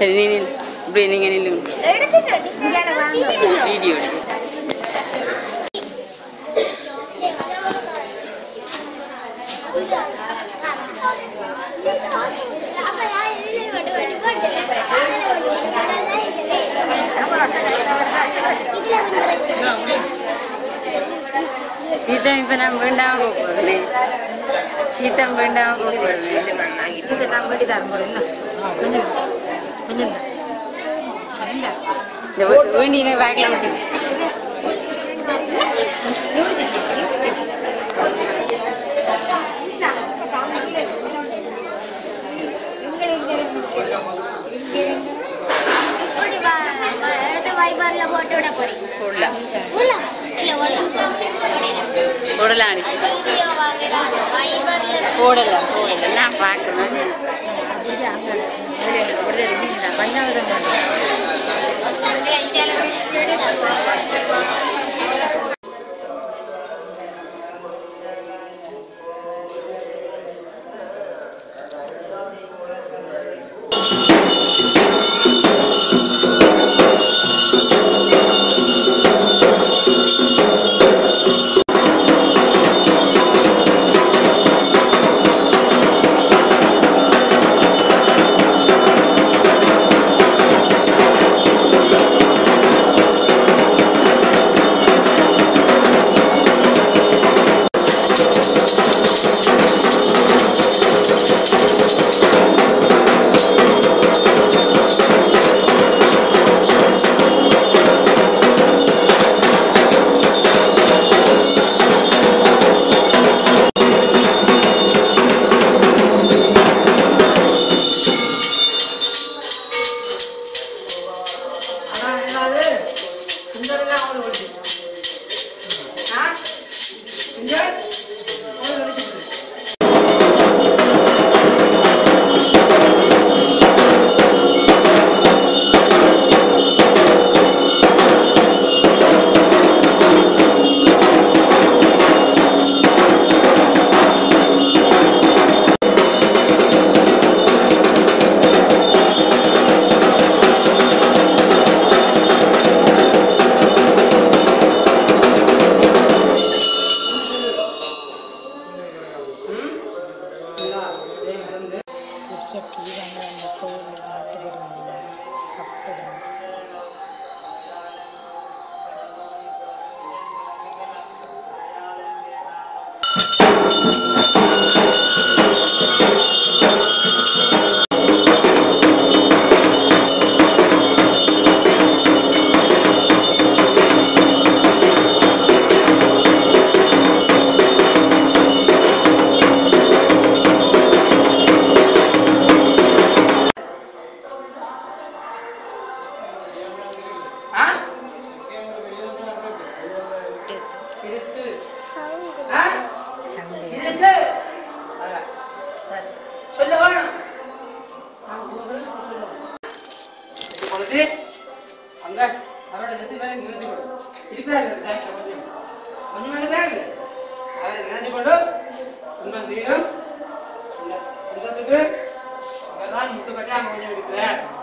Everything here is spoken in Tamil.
சரி நீ நில் இப்படி நீங்க நில்லுங்க இங்கால வாங்க வீடியோ எடுங்க கீதம் இப்ப நான் வேண்டாம கூப்பிடுறேன் கீதம் வேண்டாம கூப்பிடுறேன் இது நான் வெட்டி தர முடியும் கொஞ்சம் கொஞ்சம் இந்த வே- வேண்டிய பேக்ல விட்டு வைபர்ல போட்டு விட போறீங்க போடலாம் உருளாம் இல்ல உருளாம் போடலாம் அடி. வீடியோ வாங்கலாம் வைபர்ல போடலாம் போடலாம் நான் பார்க்கணும் பஞ்சாவது பொழுது அங்க அவரோட செத்து பேரை நிறுத்தி போடு இருக்கிறாரு கொஞ்சம் கொஞ்சம் இருக்கிறாரு அவரை நிறுத்தி போடு துன்பம் தீரும் இந்த துன்பத்துக்கு அவர்தான் முட்டுக்கட்டி அங்க கொஞ்சம் இருக்கிறார்